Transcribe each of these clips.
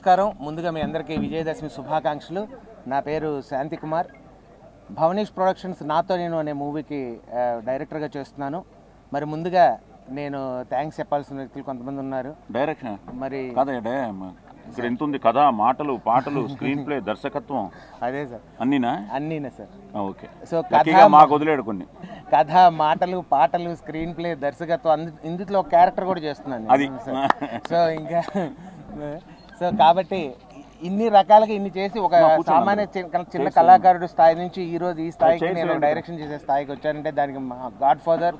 నమస్కారం ముందుగా మీ అందరికీ విజయదశమి శుభాకాంక్షలు నా పేరు శాంతి కుమార్ భవనీష్ ప్రొడక్షన్స్ నాతో నేను అనే మూవీకి ఆ, డైరెక్టర్గా చేస్తున్నాను మరి ముందుగా నేను థ్యాంక్స్ చెప్పాల్సిన వ్యక్తులు కొంతమంది ఉన్నారు డైరెక్షన్ మరి కాదా డే ఇక్కడ ఎంత ఉంది కథ మాటలు పాటలు స్క్రీన్ ప్లే దర్శకత్వం అదే సార్ అన్నీనా అన్నీనే సార్ ఆ, ఓకే సో లక్కీగా కథ మాకు వదిలేడు కొన్ని కథ మాటలు పాటలు స్క్రీన్ ప్లే దర్శకత్వం అందు- ఇందులో ఒక క్యారెక్టర్ కూడా చేస్తున్నాను అది. సో- సో ఇంకా సో కాబట్టి ఇన్ని రకాలుగా ఇన్ని చేసి ఒక సామాన్య చిన్న చిన్న కళాకారుడు స్థాయి నుంచి ఈ రోజు ఈ స్థాయికి నేను డైరెక్షన్ చేసే స్థాయికి వచ్చానంటే దానికి మా గాడ్ ఫాదర్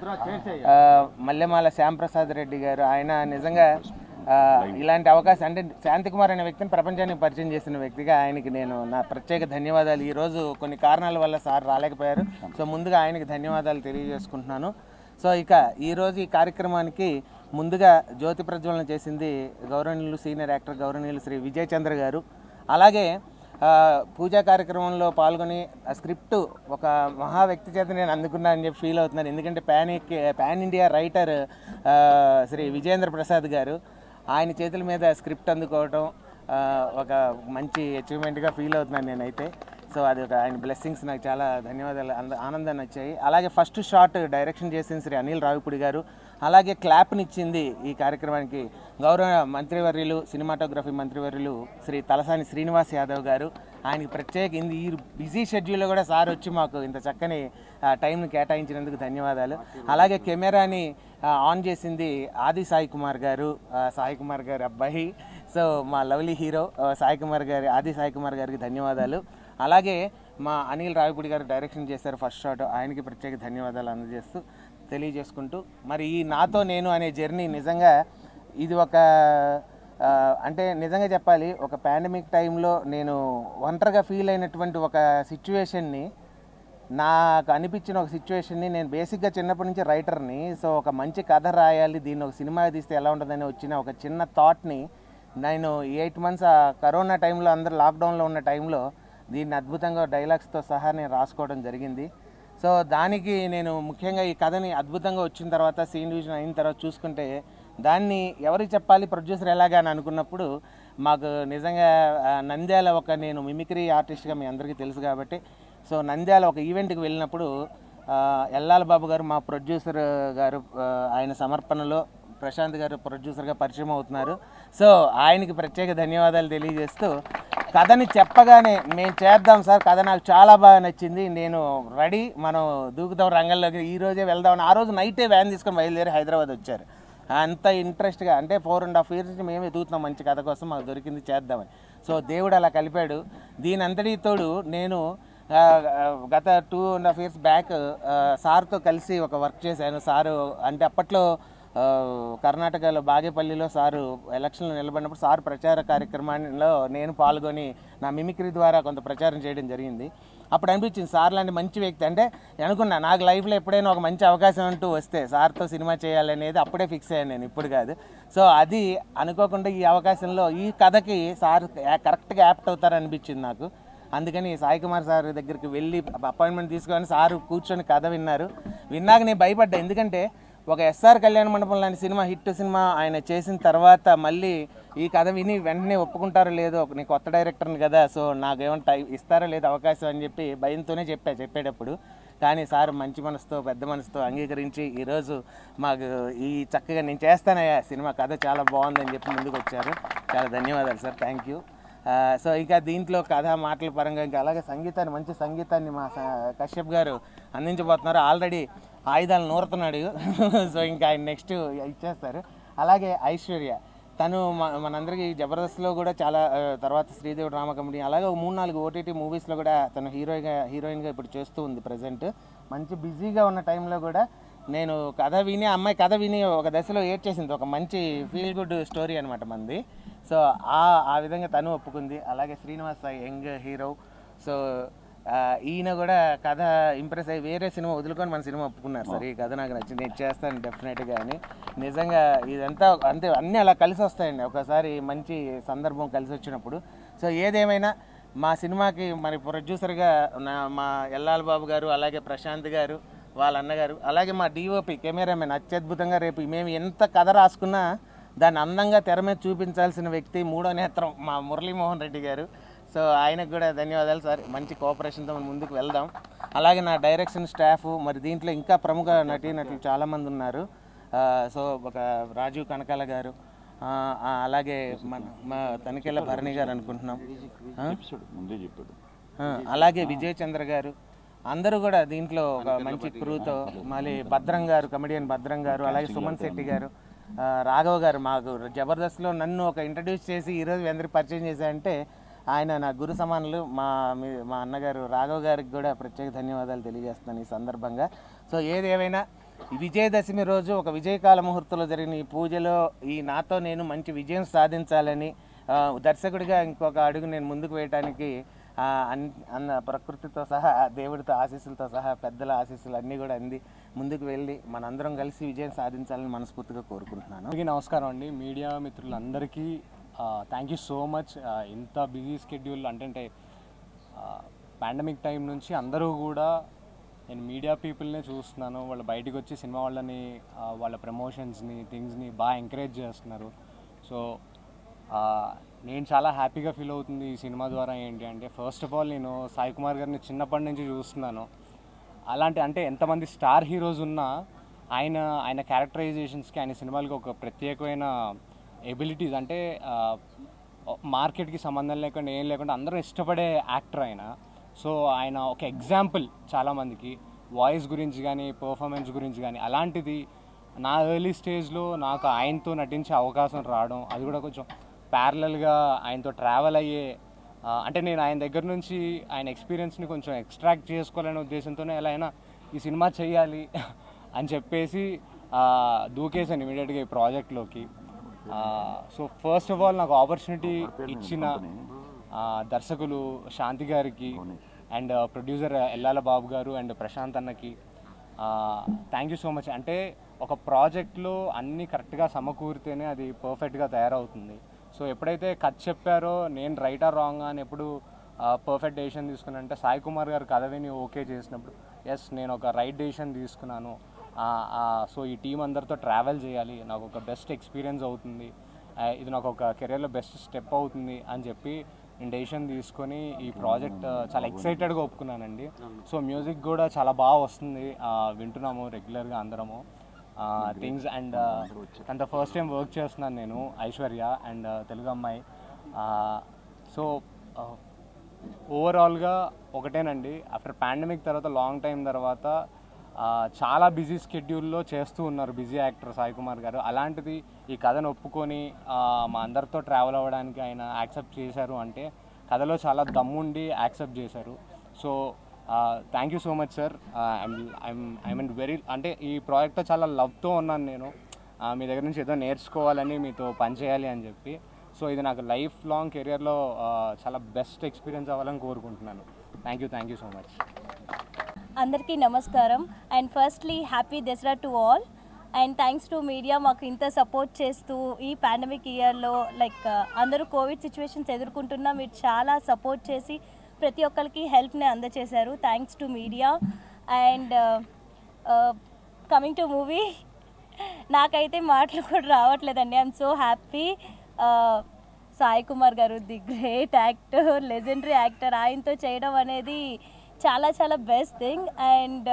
మల్లెమాల శ్యాంప్రసాద్ రెడ్డి గారు ఆయన నిజంగా ఆ, ఇలాంటి అవకాశం అంటే శాంతికుమార్ అనే వ్యక్తిని ప్రపంచానికి పరిచయం చేసిన వ్యక్తిగా ఆయనకి నేను నా ప్రత్యేక ధన్యవాదాలు ఈ రోజు కొన్ని కారణాల వల్ల సార్ రాలేకపోయారు సో ముందుగా ఆయనకి ధన్యవాదాలు తెలియజేసుకుంటున్నాను సో ఇక ఈరోజు ఈ కార్యక్రమానికి ముందుగా జ్యోతి ప్రజ్వలన చేసింది గౌరవనీయులు సీనియర్ యాక్టర్ గౌరవనీయులు శ్రీ విజయ్ చంద్ర గారు అలాగే ఆ, పూజా కార్యక్రమంలో పాల్గొని ఆ స్క్రిప్ట్ ఒక మహా వ్యక్తి చేత నేను అందుకున్నానని చెప్పి ఫీల్ అవుతున్నాను ఎందుకంటే పాన్ పాన్ ఇండియా రైటర్ ఆ, శ్రీ విజేంద్ర ప్రసాద్ గారు ఆయన చేతుల మీద స్క్రిప్ట్ అందుకోవటం ఆ, ఒక మంచి అచీవ్మెంట్గా ఫీల్ అవుతున్నాను నేనైతే సో అది ఒక ఆయన బ్లెస్సింగ్స్ నాకు చాలా ధన్యవాదాలు అంద ఆనందాన్ని వచ్చాయి అలాగే ఫస్ట్ షాట్ డైరెక్షన్ చేసిన శ్రీ అనిల్ రావిపూడి గారు అలాగే క్లాప్నిచ్చింది ఈ కార్యక్రమానికి గౌరవ మంత్రివర్యులు సినిమాటోగ్రఫీ మంత్రివర్యులు శ్రీ తలసాని శ్రీనివాస్ యాదవ్ గారు ఆయనకి ప్రత్యేక ఇంది ఈ బిజీ షెడ్యూల్లో కూడా సార్ వచ్చి మాకు ఇంత చక్కని ఆ, టైంని కేటాయించినందుకు ధన్యవాదాలు అలాగే కెమెరాని ఆ, ఆన్ చేసింది ఆది సాయి కుమార్ గారు ఆ, సాయి కుమార్ గారి అబ్బాయి సో మా లవ్లీ హీరో ఆ, సాయి కుమార్ గారి ఆది సాయి కుమార్ గారికి ధన్యవాదాలు అలాగే మా అనిల్ రావిపూడి గారు డైరెక్షన్ చేశారు ఫస్ట్ షాట్ ఆయనకి ప్రత్యేక ధన్యవాదాలు అందజేస్తూ తెలియజేసుకుంటూ మరి ఈ నాతో నేను అనే జర్నీ నిజంగా ఇది ఒక ఆ, అంటే నిజంగా చెప్పాలి ఒక పాండమిక్ టైంలో నేను ఒంటరిగా ఫీల్ అయినటువంటి ఒక సిచ్యువేషన్ని నాకు అనిపించిన ఒక సిచ్యువేషన్ని నేను బేసిక్గా చిన్నప్పటి నుంచి రైటర్ని సో ఒక మంచి కథ రాయాలి దీన్ని ఒక సినిమా తీస్తే ఎలా ఉంటుందని వచ్చిన ఒక చిన్న థాట్ని నేను ఎయిట్ మంత్స్ ఆ కరోనా టైంలో అందరు లాక్డౌన్లో ఉన్న టైంలో దీన్ని అద్భుతంగా డైలాగ్స్తో సహా నేను రాసుకోవడం జరిగింది సో దానికి నేను ముఖ్యంగా ఈ కథని అద్భుతంగా వచ్చిన తర్వాత సీన్ డివిజన్ అయిన తర్వాత చూసుకుంటే దాన్ని ఎవరికి చెప్పాలి ప్రొడ్యూసర్ ఎలాగా అని అనుకున్నప్పుడు మాకు నిజంగా ఆ, నంద్యాల ఒక నేను మిమిక్రీ ఆర్టిస్ట్గా మీ అందరికీ తెలుసు కాబట్టి సో నంద్యాల ఒక ఈవెంట్కి వెళ్ళినప్పుడు ఆ, ఎల్లాల బాబు గారు మా ప్రొడ్యూసర్ గారు ఆ, ఆయన సమర్పణలో ప్రశాంత్ గారు ప్రొడ్యూసర్గా పరిచయం అవుతున్నారు సో ఆయనకి ప్రత్యేక ధన్యవాదాలు తెలియజేస్తూ కథని చెప్పగానే మేము చేద్దాం సార్ కథ నాకు చాలా బాగా నచ్చింది నేను రెడీ మనం దూకుతాం రంగంలోకి ఈ రోజే వెళ్దాం ఆ రోజు నైటే వ్యాన్ తీసుకొని బయలుదేరి హైదరాబాద్ వచ్చారు అంత ఇంట్రెస్ట్గా అంటే ఫోర్ అండ్ హాఫ్ ఇయర్స్ నుంచి మేమే ఎదుగుతున్నాం మంచి కథ కోసం మాకు దొరికింది చేద్దామని సో దేవుడు అలా కలిపాడు దీని అంతటి తోడు నేను ఆ, ఆ, గత two and half years back సార్తో కలిసి ఒక వర్క్ చేశాను సారు అంటే అప్పట్లో ఆ, కర్ణాటకలో బాగేపల్లిలో సారు ఎలక్షన్లో నిలబడినప్పుడు సార్ ప్రచార కార్యక్రమంలో నేను పాల్గొని నా మిమిక్రీ ద్వారా కొంత ప్రచారం చేయడం జరిగింది అప్పుడు అనిపించింది సార్ లాంటి మంచి వ్యక్తి అంటే అనుకున్నా నాకు లైఫ్లో ఎప్పుడైనా ఒక మంచి అవకాశం అంటూ వస్తే సార్తో సినిమా చేయాలనేది అప్పుడే ఫిక్స్ అయ్యాను నేను ఇప్పుడు కాదు సో అది అనుకోకుండా ఈ అవకాశంలో ఈ కథకి సార్ కరెక్ట్గా యాప్ట్ అవుతారనిపించింది నాకు అందుకని సాయి కుమార్ సార్ దగ్గరికి వెళ్ళి అపాయింట్మెంట్ తీసుకొని సార్ కూర్చొని కథ విన్నారు విన్నాక నేను భయపడ్డా ఎందుకంటే ఒక ఎస్ఆర్ కళ్యాణ మండపం లాంటి సినిమా హిట్ సినిమా ఆయన చేసిన తర్వాత మళ్ళీ ఈ కథ విని వెంటనే ఒప్పుకుంటారో లేదో నేను కొత్త డైరెక్టర్ని కదా సో నాకేమైనా టైం ఇస్తారో లేదో అవకాశం అని చెప్పి భయంతోనే చెప్పా చెప్పేటప్పుడు కానీ సార్ మంచి మనసుతో పెద్ద మనసుతో అంగీకరించి ఈరోజు మాకు ఈ చక్కగా నేను చేస్తానయ్యా సినిమా కథ చాలా బాగుందని చెప్పి ముందుకు వచ్చారు చాలా ధన్యవాదాలు సార్ థ్యాంక్ యూ ఆ, సో ఇక దీంట్లో కథ మాటల పరంగా ఇంకా అలాగే సంగీతాన్ని మంచి సంగీతాన్ని మా స- కశ్యప్ గారు అందించబోతున్నారు ఆల్రెడీ ఆయుధాలు నూరుతున్నాడు సో ఇంకా ఆయన నెక్స్ట్ ఇచ్చేస్తారు అలాగే ఐశ్వర్య తను మ- మనందరికీ జబర్దస్త్లో కూడా చాలా ఆ, తర్వాత శ్రీదేవి డ్రామా కంపెనీ అలాగే ఒక మూడు నాలుగు ఓటీటీ మూవీస్లో కూడా తను హీరోయిన్గా హీరోయిన్గా ఇప్పుడు చేస్తూ ఉంది ప్రజెంట్ మంచి బిజీగా ఉన్న టైంలో కూడా నేను కథ విని ఆ అమ్మాయి కథ విని ఒక దశలో ఏడ్చేసింది ఒక మంచి ఫీల్ గుడ్ స్టోరీ అనమాట మంది సో ఆ ఆ విధంగా తను ఒప్పుకుంది అలాగే శ్రీనివాస్ యంగ్ హీరో సో ఆ, ఈయన కూడా కథ ఇంప్రెస్ అయ్యి వేరే సినిమా వదులుకొని మన సినిమా ఒప్పుకున్నారు సార్ ఈ కథ నాకు నచ్చింది నేను చేస్తాను డెఫినెట్గా అని నిజంగా ఇదంతా అంతే అన్నీ అలా కలిసి వస్తాయండి ఒకసారి మంచి సందర్భం కలిసి వచ్చినప్పుడు సో ఏదేమైనా మా సినిమాకి మరి ప్రొడ్యూసర్గా నా మా ఎల్లాల్ బాబు గారు అలాగే ప్రశాంత్ గారు వాళ్ళ అన్నగారు అలాగే మా డిఓపి కెమెరామెన్ అత్యద్భుతంగా రేపు మేము ఎంత కథ రాసుకున్నా దాన్ని అందంగా తెర మీద చూపించాల్సిన వ్యక్తి మూడో నేత్రం మా మురళీమోహన్ రెడ్డి గారు సో ఆయనకు కూడా ధన్యవాదాలు సార్ మంచి కోఆపరేషన్తో మనం ముందుకు వెళ్దాం అలాగే నా డైరెక్షన్ స్టాఫ్ మరి దీంట్లో ఇంకా ప్రముఖ నటీనటులు చాలామంది ఉన్నారు ఆ, సో ఒక రాజీవ్ కనకాల గారు ఆ, ఆ, అలాగే మన మా తనికెళ్ళ భరణి గారు అనుకుంటున్నాం ఆ? చెప్పాడు ముందే చెప్పాడు ఆ, అలాగే విజయ్ చంద్ర గారు అందరూ కూడా దీంట్లో ఒక మంచి క్రూతో మళ్ళీ భద్రం గారు కమెడియన్ భద్రం గారు అలాగే సుమన్ శెట్టి గారు ఆ, రాఘవ్ గారు మాకు జబర్దస్త్లో నన్ను ఒక ఇంట్రడ్యూస్ చేసి ఈరోజు మీ అందరికి పరిచయం చేశారంటే ఆయన నా గురు సమానులు మా మీ- మా అన్నగారు రాఘవ్ గారికి కూడా ప్రత్యేక ధన్యవాదాలు తెలియజేస్తున్నాను ఈ సందర్భంగా సో ఏది ఏమైనా ఈ విజయదశమి రోజు ఒక విజయకాల ముహూర్తంలో జరిగిన ఈ పూజలో ఈ నాతో నేను మంచి విజయం సాధించాలని ఆ, దర్శకుడిగా ఇంకొక అడుగు నేను ముందుకు వేయటానికి ఆ, అన్- అన్న ప్రకృతితో సహా దేవుడితో ఆశీస్సులతో సహా పెద్దల ఆశీస్సులు అన్నీ కూడా అంది ముందుకు వెళ్ళి మనందరం కలిసి విజయం సాధించాలని మనస్ఫూర్తిగా కోరుకుంటున్నాను అందరికీ నమస్కారం అండి మీడియా మిత్రులందరికీ థ్యాంక్ యూ సో మచ్ ఇంత బిజీ స్కెడ్యూల్ అంటే పాండమిక్ టైం నుంచి అందరూ కూడా నేను మీడియా పీపుల్నే చూస్తున్నాను వాళ్ళు బయటికి వచ్చి సినిమా వాళ్ళని ఆ, వాళ్ళ ప్రమోషన్స్ని థింగ్స్ని బాగా ఎంకరేజ్ చేస్తున్నారు సో ఆ, నేను చాలా హ్యాపీగా ఫీల్ అవుతుంది ఈ సినిమా ద్వారా ఏంటి అంటే ఫస్ట్ ఆఫ్ ఆల్ నేను సాయి కుమార్ గారిని చిన్నప్పటి నుంచి చూస్తున్నాను అలాంటి అంటే ఎంతమంది స్టార్ హీరోస్ ఉన్నా ఆయన ఆయన క్యారెక్టరైజేషన్స్కి ఆయన సినిమాలకి ఒక ప్రత్యేకమైన ఎబిలిటీస్ అంటే మార్కెట్కి సంబంధం లేకుండా ఏం లేకుండా అందరూ ఇష్టపడే యాక్టర్ ఆయన సో ఆయన ఒక ఎగ్జాంపుల్ చాలామందికి వాయిస్ గురించి కానీ పర్ఫార్మెన్స్ గురించి కానీ అలాంటిది నా ఎర్లీ స్టేజ్లో నాకు ఆయనతో నటించే అవకాశం రావడం అది కూడా కొంచెం ప్యారలల్గా ఆయనతో ట్రావెల్ అయ్యే ఆ, అంటే నేను ఆయన దగ్గర నుంచి ఆయన ఎక్స్పీరియన్స్ని కొంచెం ఎక్స్ట్రాక్ట్ చేసుకోవాలనే ఉద్దేశంతోనే ఎలా అయినా ఈ సినిమా చేయాలి అని చెప్పేసి ఆ, దూకేశాను ఇమీడియట్గా ఈ ప్రాజెక్ట్లోకి సో ఫస్ట్ ఆఫ్ ఆల్ నాకు ఆపర్చునిటీ ఇచ్చిన ఆ, దర్శకులు శాంతి గారికి అండ్ ప్రొడ్యూసర్ ఎల్లాల బాబు గారు అండ్ ప్రశాంత్ అన్నకి థ్యాంక్ యూ సో మచ్ అంటే ఒక ప్రాజెక్ట్లో అన్నీ కరెక్ట్గా సమకూరితేనే అది పర్ఫెక్ట్గా తయారవుతుంది సో ఎప్పుడైతే కథ చెప్పారో నేను రైటా రాంగ్ అని ఎప్పుడు పర్ఫెక్ట్ డెసిషన్ తీసుకున్నాను అంటే సాయి కుమార్ గారు కథ విని ఓకే చేసినప్పుడు ఎస్ నేను ఒక రైట్ డెసిషన్ తీసుకున్నాను సో ఈ టీం అందరితో ట్రావెల్ చేయాలి నాకు ఒక బెస్ట్ ఎక్స్పీరియన్స్ అవుతుంది ఆ, ఇది నాకు ఒక కెరీర్లో బెస్ట్ స్టెప్ అవుతుంది అని చెప్పి నేను డెసిషన్ తీసుకొని ఈ ప్రాజెక్ట్ చాలా ఎక్సైటెడ్గా ఒప్పుకున్నానండి సో మ్యూజిక్ కూడా చాలా బాగా వస్తుంది ఆ, వింటున్నాము రెగ్యులర్గా అందరము థింగ్స్ అండ్ అంత ఫస్ట్ టైం వర్క్ చేస్తున్నాను నేను ఐశ్వర్య అండ్ తెలుగు అమ్మాయి సో ఓవరాల్గా ఒకటేనండి ఆఫ్టర్ పాండమిక్ తర్వాత లాంగ్ టైం తర్వాత ఆ, చాలా బిజీ స్కెడ్యూల్లో చేస్తూ ఉన్నారు బిజీ యాక్టర్ సాయి కుమార్ గారు అలాంటిది ఈ కథను ఒప్పుకొని ఆ, మా అందరితో ట్రావెల్ అవ్వడానికి ఆయన యాక్సెప్ట్ చేశారు అంటే కథలో చాలా దమ్ముండి యాక్సెప్ట్ చేశారు so thank you so much sir I mean very అంటే ఈ ప్రాజెక్ట్తో చాలా లవ్తో ఉన్నాను నేను ఆ, మీ దగ్గర నుంచి ఏదో నేర్చుకోవాలని మీతో పనిచేయాలి అని చెప్పి సో ఇది నాకు లైఫ్ లాంగ్ కెరియర్లో చాలా బెస్ట్ ఎక్స్పీరియన్స్ అవ్వాలని కోరుకుంటున్నాను thank you thank you so much అందరికీ నమస్కారం and firstly happy Dasara to all and thanks to media మాకు ఇంత సపోర్ట్ చేస్తూ ఈ పాండమిక్ ఇయర్లో లైక్ అందరూ కోవిడ్ సిచ్యువేషన్స్ ఎదుర్కొంటున్నా మీరు చాలా సపోర్ట్ చేసి ప్రతి ఒక్కరికి హెల్ప్ని అందచేశారు thanks to media and coming to movie నాకైతే మాటలు కూడా రావట్లేదండి I'm so happy Sai Kumar garu the great actor legendary actor ఆయనతో చేయడం అనేది చాలా చాలా బెస్ట్ థింగ్ అండ్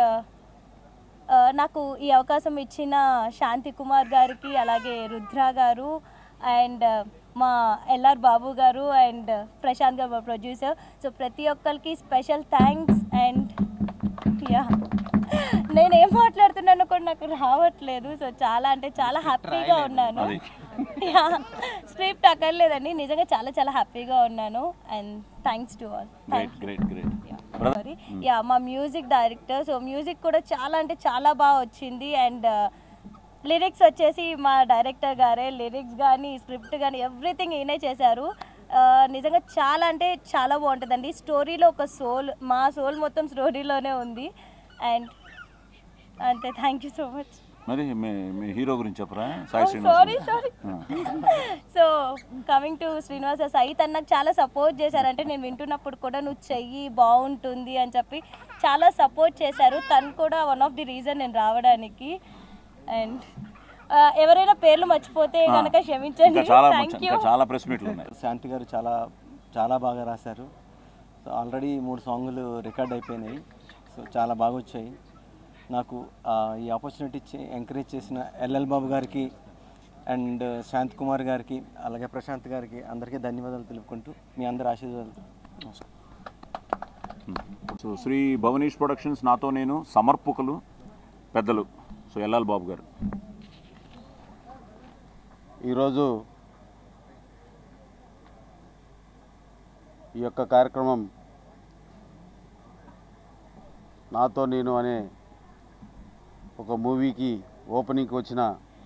నాకు ఈ అవకాశం ఇచ్చిన శాంతి కుమార్ గారికి అలాగే రుద్ర గారు అండ్ మా ఎల్ఆర్ బాబు గారు అండ్ ప్రశాంత్ గారు మా ప్రొడ్యూసర్ సో ప్రతి ఒక్కరికి స్పెషల్ థ్యాంక్స్ అండ్ యా నేను ఏం మాట్లాడుతున్నానో కూడా నాకు రావట్లేదు సో చాలా అంటే చాలా హ్యాపీగా ఉన్నాను అది. స్క్రిప్ట్ అక్కర్లేదండి నిజంగా చాలా చాలా హ్యాపీగా ఉన్నాను and thanks to all great great great sorry yeah మా మ్యూజిక్ డైరెక్టర్ సో మ్యూజిక్ కూడా చాలా అంటే చాలా బాగా వచ్చింది అండ్ లిరిక్స్ వచ్చేసి మా డైరెక్టర్ గారే లిరిక్స్ కానీ స్క్రిప్ట్ కానీ ఎవ్రీథింగ్ ఈయనే చేశారు ఆ, నిజంగా చాలా అంటే చాలా బాగుంటుందండి స్టోరీలో ఒక సోల్ మా సోల్ మొత్తం స్టోరీలోనే ఉంది అండ్ అంతే థ్యాంక్ యూ సో మచ్ మరి మీ మీ హీరో గురించి చెప్పరా Sai sorry Srinivas sorry so coming to Srinivasa Sai తను నాకు చాలా సపోర్ట్ చేశారంటే నేను వింటున్నప్పుడు కూడా నువ్వు చెయ్యి బాగుంటుంది అని చెప్పి చాలా సపోర్ట్ చేశారు తను కూడా వన్ ఆఫ్ ది రీజన్ నేను రావడానికి అండ్ ఆ, ఎవరైనా పేర్లు మర్చిపోతే కనుక క్షమించండి ఇంకా చాలా థ్యాంక్ యూ ఇంకా చాలా ప్రెస్ మీట్లు ఉన్నాయి శాంతి గారు చాలా చాలా బాగా రాశారు సో ఆల్రెడీ మూడు సాంగులు రికార్డ్ అయిపోయినాయి సో చాలా బాగా వచ్చాయి నాకు ఆ, ఈ ఆపర్చునిటీ ఇచ్చి ఎంకరేజ్ చేసిన ఎల్ఎల్ బాబు గారికి అండ్ శాంత్ కుమార్ గారికి అలాగే ప్రశాంత్ గారికి అందరికీ ధన్యవాదాలు తెలుపుకుంటూ మీ అందరి ఆశీర్వాదాలు నమస్కారం సో శ్రీ భవనీష్ ప్రొడక్షన్స్ నాతో నేను సమర్పకులు పెద్దలు సో ఎల్లాల్ బాబు గారు ఈరోజు ఈ యొక్క కార్యక్రమం నాతో నేను అనే ఒక మూవీకి ఓపెనింగ్కి వచ్చిన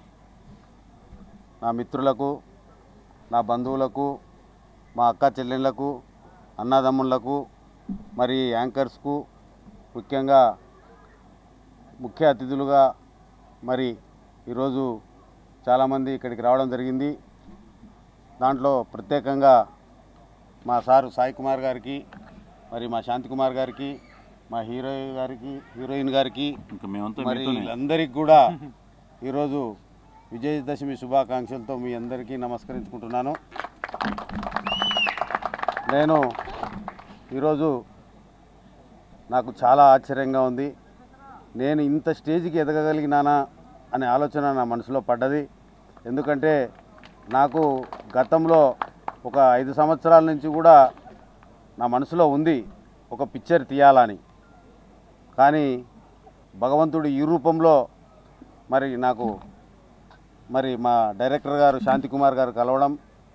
నా మిత్రులకు నా బంధువులకు మా అక్క చెల్లెళ్ళకు అన్నదమ్ముళ్లకు మరి యాంకర్స్కు ముఖ్యంగా ముఖ్య అతిథులుగా మరి ఈరోజు చాలామంది ఇక్కడికి రావడం జరిగింది దాంట్లో ప్రత్యేకంగా మా సారు సాయి కుమార్ గారికి మరి మా శాంతి కుమార్ గారికి మా హీరో గారికి హీరోయిన్ గారికి ఇంకా మేమంతా మరి మీతోనే వీళ్ళందరికీ కూడా ఈరోజు విజయదశమి శుభాకాంక్షలతో మీ అందరికీ నమస్కరించుకుంటున్నాను నేను ఈరోజు నాకు చాలా ఆశ్చర్యంగా ఉంది నేను ఇంత స్టేజ్కి ఎదగగలిగినానా అనే ఆలోచన నా మనసులో పడ్డది ఎందుకంటే నాకు గతంలో ఒక ఐదు సంవత్సరాల నుంచి కూడా నా మనసులో ఉంది ఒక పిక్చర్ తీయాలని కానీ భగవంతుడు ఈ రూపంలో మరి నాకు మరి మా డైరెక్టర్ గారు శాంతి కుమార్ గారు కలవడం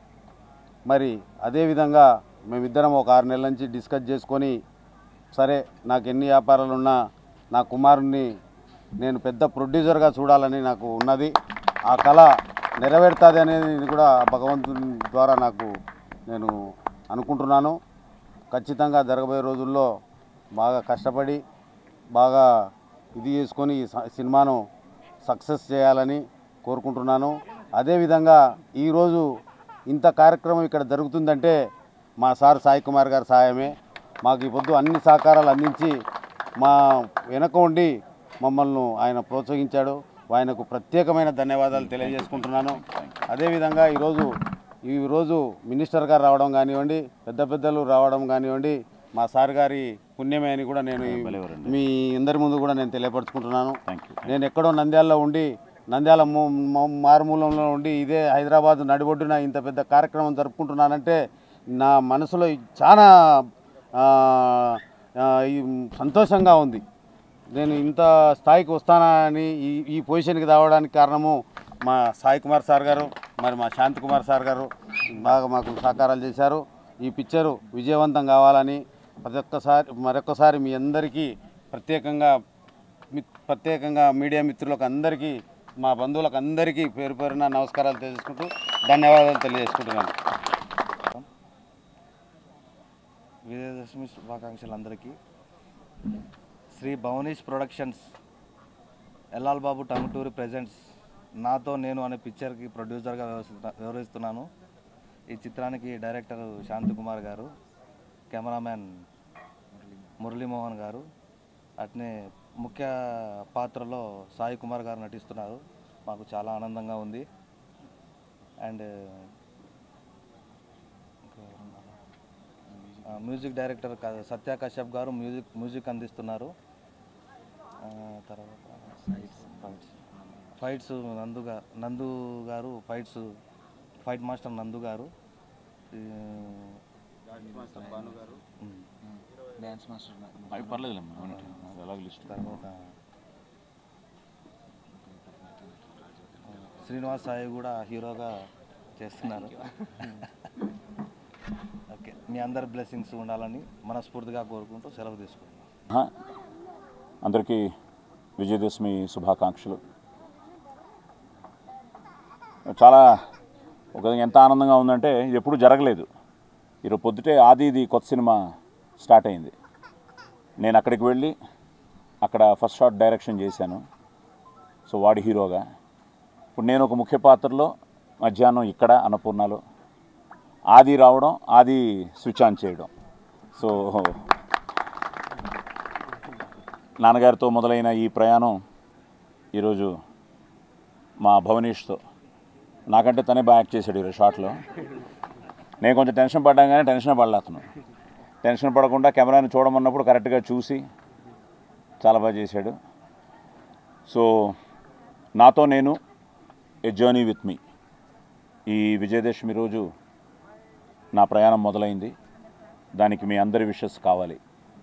మరి అదేవిధంగా మేమిద్దరం ఒక ఆరు నెలల నుంచి డిస్కస్ చేసుకొని సరే నాకు ఎన్ని వ్యాపారాలు ఉన్నా నా కుమారుణ్ణి నేను పెద్ద ప్రొడ్యూసర్గా చూడాలని నాకు ఉన్నది ఆ కళ నెరవేరుతుంది అనేది కూడా ఆ భగవంతుని ద్వారా నాకు నేను అనుకుంటున్నాను ఖచ్చితంగా జరగబోయే రోజుల్లో బాగా కష్టపడి బాగా ఇది చేసుకొని ఈ స- సినిమాను సక్సెస్ చేయాలని కోరుకుంటున్నాను అదేవిధంగా ఈరోజు ఇంత కార్యక్రమం ఇక్కడ జరుగుతుందంటే మా సార్ సాయి కుమార్ గారి సహాయమే మాకు ఈ పొద్దు అన్ని సహకారాలు అందించి మా వెనక ఉండి మమ్మల్ని ఆయన ప్రోత్సహించాడు ఆయనకు ప్రత్యేకమైన ధన్యవాదాలు తెలియజేసుకుంటున్నాను అదేవిధంగా ఈరోజు ఈరోజు మినిస్టర్ గారు రావడం కానివ్వండి పెద్ద పెద్దలు రావడం కానివ్వండి మా సార్ గారి పుణ్యమే అని కూడా నేను ఈ- భలేవారండి. మీ అందరి ముందు కూడా నేను తెలియపరచుకుంటున్నాను థ్యాంక్ యూ నేను ఎక్కడో నంద్యాలలో ఉండి నంద్యాల ము- ము- మారుమూలంలో ఉండి ఇదే హైదరాబాద్ నడిబొడ్డున ఇంత పెద్ద కార్యక్రమం జరుపుకుంటున్నానంటే నా మనసులో చాలా ఆ, ఆ, ఈ సంతోషంగా ఉంది నేను ఇంత స్థాయికి వస్తానా అని ఈ ఈ పొజిషన్కి రావడానికి కారణము మా సాయి కుమార్ సార్ గారు మరి మా శాంతి కుమార్ సార్ గారు బాగా మాకు సహకారాలు చేశారు ఈ పిక్చరు విజయవంతం కావాలని ప్రతి ఒక్కసారి మరొకసారి మీ అందరికీ ప్రత్యేకంగా మీ ప్రత్యేకంగా మీడియా మిత్రులకు అందరికీ మా బంధువులకు అందరికీ పేరు పేరున నమస్కారాలు తెలియజేసుకుంటూ ధన్యవాదాలు తెలియజేసుకుంటున్నాను విజయదశమి శుభాకాంక్షలు అందరికీ శ్రీ భవనీష్ ప్రొడక్షన్స్ ఎల్లాల్ బాబు టంగుటూరి ప్రెజెంట్స్ నాతో నేను అనే పిక్చర్కి ప్రొడ్యూసర్గా వ్యవహరిస్తున్నా వ్యవహరిస్తున్నాను ఈ చిత్రానికి డైరెక్టర్ శాంతి కుమార్ గారు కెమెరామ్యాన్ మురళీమోహన్ గారు అట్నే ముఖ్య పాత్రలో సాయి కుమార్ గారు నటిస్తున్నారు మాకు చాలా ఆనందంగా ఉంది అండ్ ఆ, మ్యూజిక్ డైరెక్టర్ క- సత్య కశ్యప్ గారు మ్యూజిక్ మ్యూజిక్ అందిస్తున్నారు ఆ, తర్వాత ఫైట్స్ ఫైట్స్ నందు గా నందు గారు ఫైట్స్ ఫైట్ మాస్టర్ నందు గారు ఈ, ఉమ్, అవి పర్లేదులేమ్మా అవునండి. అది అలాగే లిస్ట్ తర్వాత శ్రీనివాస్ సాయి కూడా హీరోగా చేస్తున్నారు ఓకే మీ అందరి బ్లెస్సింగ్స్ ఉండాలని మనస్ఫూర్తిగా కోరుకుంటూ సెలవు తీసుకుంటున్నాను ఆహా. అందరికీ విజయదశమి శుభాకాంక్షలు చాలా ఒక ఎంత ఆనందంగా ఉందంటే ఇది ఎప్పుడు జరగలేదు ఈరోజు పొద్దుటే ఆది ఇది కొత్త సినిమా స్టార్ట్ అయింది నేను అక్కడికి వెళ్ళి అక్కడ ఫస్ట్ షాట్ డైరెక్షన్ చేశాను సో వాడి హీరోగా ఇప్పుడు నేను ఒక ముఖ్య పాత్రలో మధ్యాహ్నం ఇక్కడ అన్నపూర్ణలో ఆది రావడం ఆది స్విచ్ ఆన్ చేయడం సో నాన్నగారితో మొదలైన ఈ ప్రయాణం ఈరోజు మా భువనేష్తో నాకంటే తనే బాగా యాక్ట్ చేశాడు ఈ షాట్లో నేను కొంచెం టెన్షన్ పడ్డా కానీ టెన్షన్ పడలే అతను టెన్షన్ పడకుండా కెమెరాని చూడమన్నప్పుడు కరెక్ట్గా చూసి చాలా బాగా చేశాడు సో నాతో నేను ఏ జర్నీ విత్ మీ ఈ విజయదశమి రోజు నా ప్రయాణం మొదలైంది దానికి మీ అందరి విషెస్ కావాలి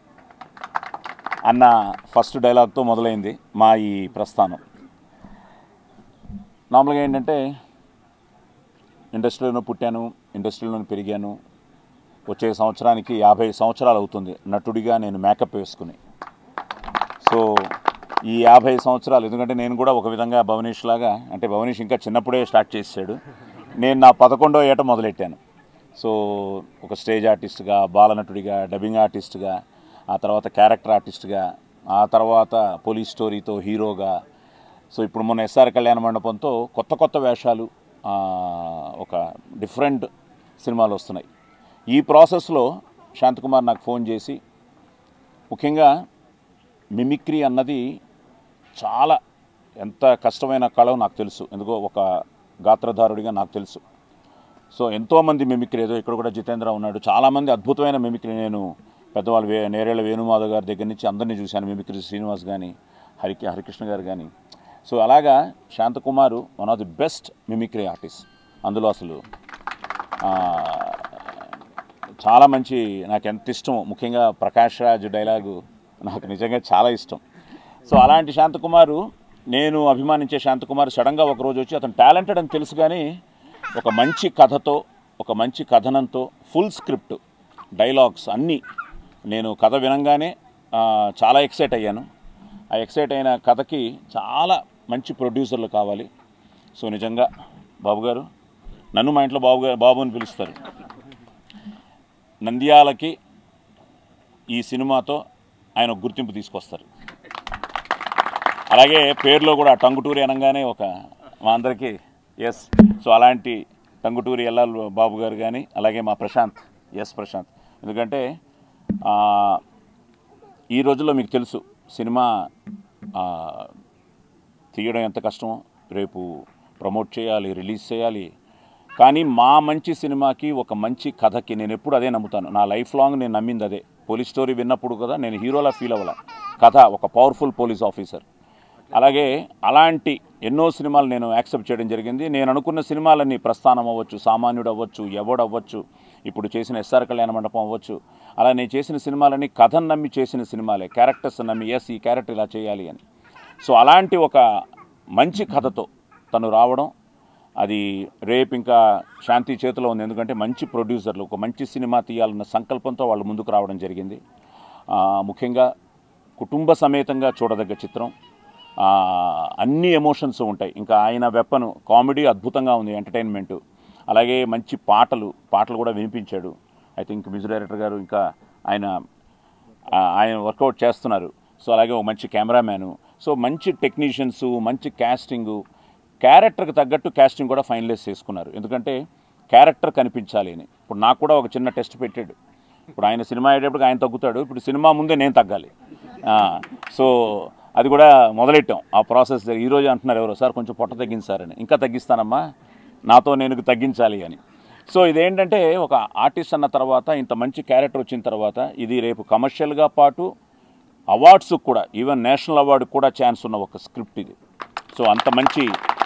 అన్న ఫస్ట్ డైలాగ్తో మొదలైంది మా ఈ ప్రస్థానం నార్మల్గా ఏంటంటే ఇండస్ట్రీలో పుట్టాను ఇండస్ట్రీలో పెరిగాను వచ్చే సంవత్సరానికి యాభై సంవత్సరాలు అవుతుంది నటుడిగా నేను మేకప్ వేసుకుని సో ఈ యాభై సంవత్సరాలు ఎందుకంటే నేను కూడా ఒక విధంగా భవనీష్ లాగా అంటే భవనీష్ ఇంకా చిన్నప్పుడే స్టార్ట్ చేసాడు నేను నా పదకొండో ఏట మొదలెట్టాను సో ఒక స్టేజ్ ఆర్టిస్ట్గా బాలనటుడిగా డబ్బింగ్ ఆర్టిస్ట్గా ఆ తర్వాత క్యారెక్టర్ ఆర్టిస్ట్గా ఆ తర్వాత పోలీస్ స్టోరీతో హీరోగా సో ఇప్పుడు మొన్న ఎస్ఆర్ కళ్యాణ మండపంతో కొత్త కొత్త వేషాలు ఆ, ఒక డిఫరెంట్ సినిమాలు వస్తున్నాయి ఈ ప్రాసెస్లో శాంతకుమార్ నాకు ఫోన్ చేసి ముఖ్యంగా మిమిక్రీ అన్నది చాలా ఎంత కష్టమైన కళ నాకు తెలుసు ఎందుకో ఒక గాత్రధారుడిగా నాకు తెలుసు సో ఎంతోమంది మిమిక్రీ ఏదో ఇక్కడ కూడా జితేంద్ర ఉన్నాడు చాలామంది అద్భుతమైన మిమిక్రీ నేను పెద్దవాళ్ళు వే నేరేళ్ల వేణుమాధవ్ గారి దగ్గర నుంచి అందరినీ చూశాను మిమిక్రీ శ్రీనివాస్ కానీ హరి హరికృష్ణ గారు కానీ సో అలాగా Shantakumar one of the best mimicry artist అందులో అసలు ఆ, చాలా మంచి నాకు ఎంత ఇష్టం ముఖ్యంగా ప్రకాష్ రాజ్ డైలాగు నాకు నిజంగా చాలా ఇష్టం సో అలాంటి శాంతకుమారు నేను అభిమానించే శాంతకుమార్ సడన్గా ఒక రోజు వచ్చి అతను టాలెంటెడ్ అని తెలుసు కానీ ఒక మంచి కథతో ఒక మంచి కథనంతో ఫుల్ స్క్రిప్ట్ డైలాగ్స్ అన్నీ నేను కథ వినంగానే ఆ, చాలా ఎక్సైట్ అయ్యాను ఆ ఎక్సైట్ అయిన కథకి చాలా మంచి ప్రొడ్యూసర్లు కావాలి సో నిజంగా బాబు గారు నన్ను మా ఇంట్లో బాబు గారు బాబు అని పిలుస్తారు నంద్యాలకి ఈ సినిమాతో ఆయన ఒక గుర్తింపు తీసుకొస్తారు అలాగే పేరులో కూడా టంగుటూరి అనగానే ఒక మా అందరికీ ఎస్ సో అలాంటి టంగుటూరి ఎల్లాల్ బాబు గారు కానీ అలాగే మా ప్రశాంత్ ఎస్ ప్రశాంత్ ఎందుకంటే ఆ, ఈ రోజుల్లో మీకు తెలుసు సినిమా ఆ, తీయడం ఎంత కష్టమో రేపు ప్రమోట్ చేయాలి రిలీజ్ చేయాలి కానీ మా మంచి సినిమాకి ఒక మంచి కథకి నేను ఎప్పుడు అదే నమ్ముతాను నా లైఫ్ లాంగ్ నేను నమ్మింది అదే పోలీస్ స్టోరీ విన్నప్పుడు కదా నేను హీరోలా ఫీల్ అవ్వాల కథ ఒక పవర్ఫుల్ పోలీస్ ఆఫీసర్ అలాగే అలాంటి ఎన్నో సినిమాలు నేను యాక్సెప్ట్ చేయడం జరిగింది నేను అనుకున్న సినిమాలన్నీ ప్రస్థానం అవ్వచ్చు సామాన్యుడు అవ్వచ్చు ఎవడు అవ్వచ్చు ఇప్పుడు చేసిన ఎస్ఆర్ కళ్యాణ మండపం అవ్వచ్చు అలా నేను చేసిన సినిమాలన్నీ కథను నమ్మి చేసిన సినిమాలే క్యారెక్టర్స్ నమ్మి ఎస్ ఈ క్యారెక్టర్ ఇలా చేయాలి అని సో అలాంటి ఒక మంచి కథతో తను రావడం అది రేపు ఇంకా శాంతి చేతిలో ఉంది ఎందుకంటే మంచి ప్రొడ్యూసర్లు ఒక మంచి సినిమా తీయాలన్న సంకల్పంతో వాళ్ళు ముందుకు రావడం జరిగింది ఆ, ముఖ్యంగా కుటుంబ సమేతంగా చూడదగ్గ చిత్రం ఆ, అన్ని ఎమోషన్స్ ఉంటాయి ఇంకా ఆయన వెప్పను కామెడీ అద్భుతంగా ఉంది ఎంటర్టైన్మెంట్ అలాగే మంచి పాటలు పాటలు కూడా వినిపించాడు I think music director garu ఇంకా ఆయన ఆ, ఆయన వర్కౌట్ చేస్తున్నారు సో అలాగే ఒక మంచి కెమెరామ్యాను సో మంచి టెక్నీషియన్స్ మంచి క్యాస్టింగు క్యారెక్టర్కి తగ్గట్టు క్యాస్టింగ్ కూడా ఫైనలైజ్ చేసుకున్నారు ఎందుకంటే క్యారెక్టర్ కనిపించాలి అని ఇప్పుడు నాకు కూడా ఒక చిన్న టెస్ట్ పెట్టాడు ఇప్పుడు ఆయన సినిమా అయ్యేటప్పుడు ఆయన తగ్గుతాడు ఇప్పుడు సినిమా ముందే నేను తగ్గాలి ఆ, సో అది కూడా మొదలెట్టాం ఆ ప్రాసెస్ ఈ రోజు అంటున్నారు ఎవరో సార్ కొంచెం పొట్ట తగ్గించారని ఇంకా తగ్గిస్తానమ్మా నాతో నేను తగ్గించాలి అని సో ఇదేంటంటే ఒక ఆర్టిస్ట్ అన్న తర్వాత ఇంత మంచి క్యారెక్టర్ వచ్చిన తర్వాత ఇది రేపు కమర్షియల్గా పాటు అవార్డ్స్ కూడా ఈవెన్ నేషనల్ అవార్డు కూడా ఛాన్స్ ఉన్న ఒక స్క్రిప్ట్ ఇది సో అంత మంచి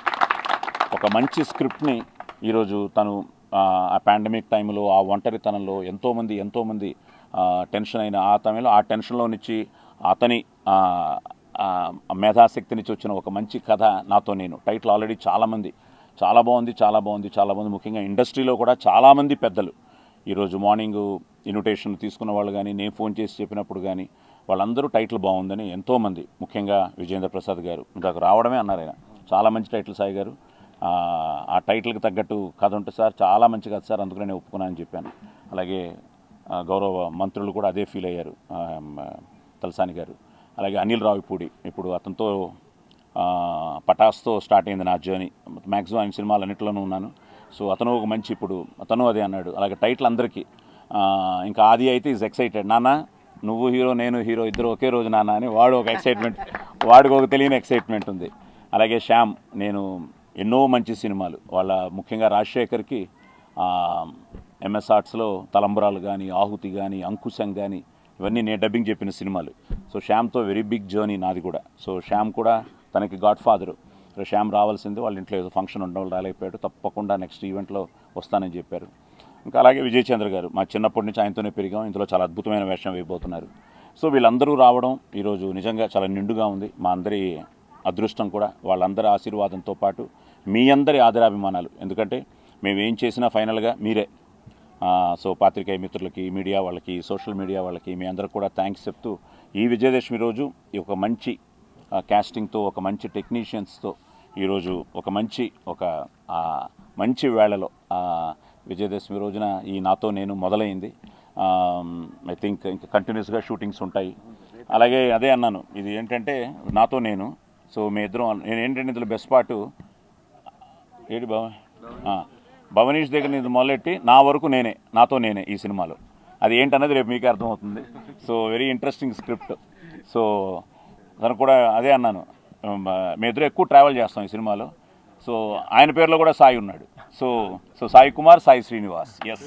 ఒక మంచి స్క్రిప్ట్ని ఈరోజు తను ఆ, ఆ పాండమిక్ టైంలో ఆ ఒంటరితనంలో ఎంతోమంది ఎంతోమంది ఆ, టెన్షన్ అయిన ఆ టైంలో ఆ టెన్షన్లో నుంచి అతని ఆ, ఆ, మేధాశక్తి నుంచి వచ్చిన ఒక మంచి కథ నాతో నేను టైటిల్ ఆల్రెడీ చాలామంది చాలా బాగుంది చాలా బాగుంది చాలా బాగుంది ముఖ్యంగా ఇండస్ట్రీలో కూడా చాలామంది పెద్దలు ఈరోజు మార్నింగ్ ఇన్విటేషన్ తీసుకున్న వాళ్ళు కానీ నేను ఫోన్ చేసి చెప్పినప్పుడు కానీ వాళ్ళందరూ టైటిల్ బాగుందని ఎంతోమంది ముఖ్యంగా విజేంద్ర ప్రసాద్ గారు ఇందాక రావడమే అన్నారు ఆయన చాలా మంచి టైటిల్ సాయి గారు ఆ, ఆ టైటిల్కి తగ్గట్టు కథ ఉంటుంది సార్ చాలా మంచి కథ సార్ అందుకనే నేను ఒప్పుకున్నానని చెప్పాను అలాగే ఆ, గౌరవ మంత్రులు కూడా అదే ఫీల్ అయ్యారు ఆ, మ, తలసాని గారు అలాగే అనిల్ రావిపూడి ఇప్పుడు అతనితో ఆ, పటాస్తో స్టార్ట్ అయింది నా జర్నీ మ్యాక్సిమం ఆయన సినిమాలు అన్నింటిలోనూ ఉన్నాను సో అతను ఒక మంచి ఇప్పుడు అతను అదే అన్నాడు అలాగే టైటిల్ అందరికీ ఆ, ఇంకా ఆది అయితే ఈజ్ ఎక్సైటెడ్ నాన్న నువ్వు హీరో నేను హీరో ఇద్దరు ఒకే రోజు నాన్న అని వాడు ఒక ఎక్సైట్మెంట్ వాడికి ఒక తెలియని ఎక్సైట్మెంట్ ఉంది అలాగే శ్యామ్ నేను ఎన్నో మంచి సినిమాలు వాళ్ళ ముఖ్యంగా రాజశేఖర్కి ఆ, ఎంఎస్ ఆర్ట్స్లో తలంబరాలు కానీ ఆహుతి కానీ అంకుశం కానీ ఇవన్నీ నేను డబ్బింగ్ చెప్పిన సినిమాలు సో శ్యామ్తో వెరీ బిగ్ జర్నీ నాది కూడా సో శ్యామ్ కూడా తనకి గాడ్ ఫాదరు సో శ్యామ్ రావాల్సింది వాళ్ళ ఇంట్లో ఏదో ఫంక్షన్ ఉండడం వల్ల రాలేకపోయాడు తప్పకుండా నెక్స్ట్ ఈవెంట్లో వస్తానని చెప్పారు ఇంకా అలాగే విజయ్ చంద్ర గారు మా చిన్నప్పటి నుంచి ఆయనతోనే పెరిగాం ఇందులో చాలా అద్భుతమైన వేషం వేయబోతున్నారు సో వీళ్ళందరూ రావడం ఈరోజు నిజంగా చాలా నిండుగా ఉంది మా అందరి అదృష్టం కూడా వాళ్ళందరి ఆశీర్వాదంతో పాటు మీ అందరి ఆదరాభిమానాలు ఎందుకంటే మేము ఏం చేసినా ఫైనల్గా మీరే ఆ, సో పాత్రికేయ మిత్రులకి మీడియా వాళ్ళకి సోషల్ మీడియా వాళ్ళకి మీ అందరికి కూడా థ్యాంక్స్ చెప్తూ ఈ విజయదశమి రోజు ఈ ఒక మంచి ఆ, కాస్టింగ్తో ఒక మంచి టెక్నీషియన్స్తో ఈరోజు ఒక మంచి ఒక ఆ, మంచి వేళలో ఆ, విజయదశమి రోజున ఈ నాతో నేను మొదలైంది ఐ థింక్ ఇంకా కంటిన్యూస్గా షూటింగ్స్ ఉంటాయి అలాగే అదే అన్నాను ఇది ఏంటంటే నాతో నేను సో మీ ఇద్దరం నేను ఏంటంటే ఇందులో బెస్ట్ పార్ట్ ఏడి బావ ఆ, భవనీష్ దగ్గర నుంచి మొదలెట్టి నా వరకు నేనే నాతో నేనే ఈ సినిమాలో అది ఏంటన్నది రేపు మీకే అర్థమవుతుంది so very interesting script so తను కూడా అదే అన్నాను ఉమ్, మీ ఇద్దరు ఎక్కువ ట్రావెల్ చేస్తాం ఈ సినిమాలో సో ఆయన పేరులో కూడా సాయి ఉన్నాడు so so Sai Kumar Sai Srinivas yes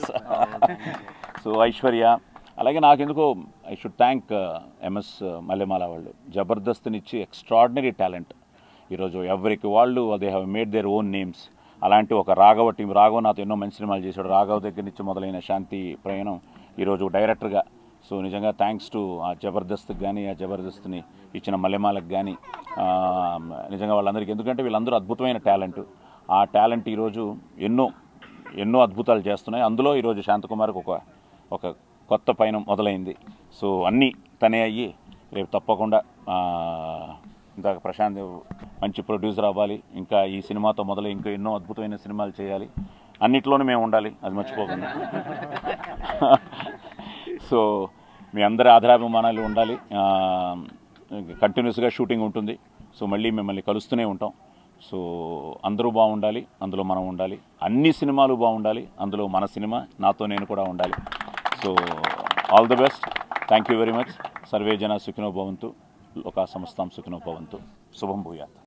so Aishwarya అలాగే నాకెందుకో I should thank MS Mallemala వాళ్ళు జబర్దస్త్నిచ్చి ఎక్స్ట్రాడినరీ టాలెంట్ ఈరోజు ఎవరికి వాళ్ళు they have made their own names అలాంటి ఒక రాఘవ టీం రాఘవ నాతో ఎన్నో మంచి సినిమాలు చేశాడు రాఘవ దగ్గర నుంచి మొదలైన శాంతి ప్రయాణం ఈరోజు డైరెక్టర్గా సో నిజంగా థ్యాంక్స్ టు ఆ జబర్దస్త్కి కానీ ఆ జబర్దస్త్ని ఇచ్చిన మల్లెమాలకు కానీ నిజంగా వాళ్ళందరికీ ఎందుకంటే వీళ్ళందరూ అద్భుతమైన టాలెంట్ ఆ టాలెంట్ ఈరోజు ఎన్నో ఎన్నో అద్భుతాలు చేస్తున్నాయి అందులో ఈరోజు శాంతకుమార్కి ఒక ఒక కొత్త పయనం మొదలైంది సో అన్నీ తనే అయ్యి రేపు తప్పకుండా ఆ, ఇందాక ప్రశాంత్ మంచి ప్రొడ్యూసర్ అవ్వాలి ఇంకా ఈ సినిమాతో మొదలు ఇంకా ఎన్నో అద్భుతమైన సినిమాలు చేయాలి అన్నిట్లోనూ మేము ఉండాలి అది మర్చిపోకుండా సో మీ అందరి ఆధారాభిమానాలు ఉండాలి కంటిన్యూస్గా షూటింగ్ ఉంటుంది సో మళ్ళీ మిమ్మల్ని కలుస్తూనే ఉంటాం సో అందరూ బాగుండాలి అందులో మనం ఉండాలి అన్ని సినిమాలు బాగుండాలి అందులో మన సినిమా నాతో నేను కూడా ఉండాలి so all the best thank you very much సర్వే జన సుఖినో భవంతు లోకా సమస్తాం సుఖినో భవంతు శుభం భూయాత్